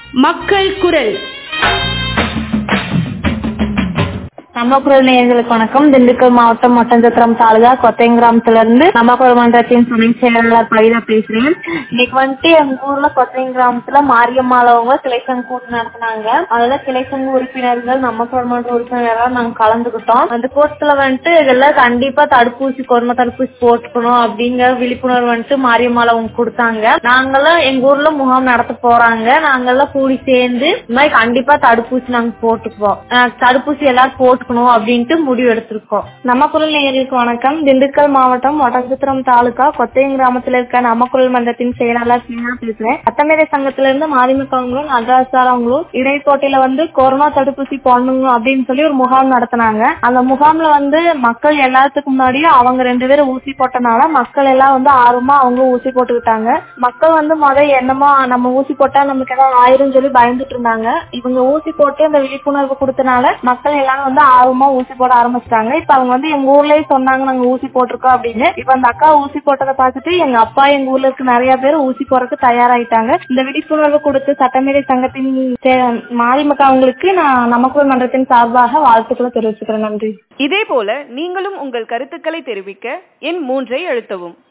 மக்கள் குரல் நம்ம குரல் நேயர்களுக்கு வணக்கம் திண்டுக்கல் மாவட்டம் மட்டஞ்சத்திரம் தாலுகா கொத்தையம் கிராமத்துல இருந்து நம்ம குரல் மன்றத்தின் துணை செயலாளர் பவிதா பேசுறேன் இன்னைக்கு வந்துட்டு எங்க ஊர்ல கொத்தையம் கிராமத்துல மாரியம்மாளவங்க கிளை சங்க கூட்டம் நடத்தினாங்க அதுல கிளை சங்க உறுப்பினர்கள் நம்ம குரல் மன்ற உறுப்பினர்கள் நாங்க கலந்துக்கிட்டோம் அந்த கூட்டத்துல வந்துட்டு இதெல்லாம் கண்டிப்பா தடுப்பூசி கொரோனா தடுப்பூசி போட்டுக்கணும் அப்படிங்கிற விழிப்புணர்வு வந்துட்டு மாரியம்மாளவங்க கொடுத்தாங்க நாங்கெல்லாம் எங்க ஊர்ல முகாம் நடத்த போறாங்க நாங்கெல்லாம் கூடி சேர்ந்து இந்த மாதிரி கண்டிப்பா தடுப்பூசி நாங்க போட்டுக்குவோம் அஹ் தடுப்பூசி எல்லாரும் போட்டுக்கணும் அப்படின்ட்டு முடிவு எடுத்திருக்கோம் நம்ம குரல் நேயர்களுக்கு வணக்கம் திண்டுக்கல் மாவட்டம் ஒட்டக்குத்திரம் தாலுகா கொத்தையம் கிராமத்துல இருக்க நம்ம குரல் மன்றத்தின் செயலாளர் சீனா பேசுறேன் சட்டமேதை சங்கத்துல இருந்து மாரிமுகவங்களும் நடராஜ் சார் அவங்களும் இடைப்போட்டியில வந்து கொரோனா தடுப்பூசி போடணுங்க அப்படின்னு சொல்லி ஒரு முகாம் நடத்தினாங்க அந்த முகாம்ல வந்து மக்கள் எல்லாத்துக்கு முன்னாடியும் அவங்க ரெண்டு பேரும் ஊசி போட்டனால மக்கள் எல்லாம் வந்து ஆர்வமா அவங்க ஊசி போட்டுக்கிட்டாங்க மக்கள் வந்து முத என்னமோ நம்ம ஊசி போட்டா நமக்கு ஏதாவது ஆயிரும் சொல்லி பயந்துட்டு இருந்தாங்க இவங்க ஊசி போட்டு அந்த விழிப்புணர்வு கொடுத்தனால மக்கள் எல்லாம் வந்து ஆர்வமா ஊசி போட ஆரம்பிச்சிட்டாங்க இப்ப அவங்க வந்து எங்க ஊர்லயே சொன்னாங்க நாங்க ஊசி போட்டிருக்கோம் அப்படின்னு இப்ப அந்த அக்கா ஊசி போட்டதை பார்த்துட்டு எங்க அப்பா எங்க ஊர்ல இருக்க நிறைய பேர் ஊசி போறதுக்கு தயாராயிட்டாங்க இந்த விழிப்புணர்வு கொடுத்து சட்டமேதை சங்கத்தின் மாரிமக்கா அவங்களுக்கு நான் நமக்குள் மன்றத்தின் சார்பாக வாழ்த்துக்களை தெரிவிச்சுக்கிறேன் நன்றி இதேபோல நீங்களும் உங்கள் கருத்துக்களை தெரிவிக்க எண் மூன்றை அழுத்தவும்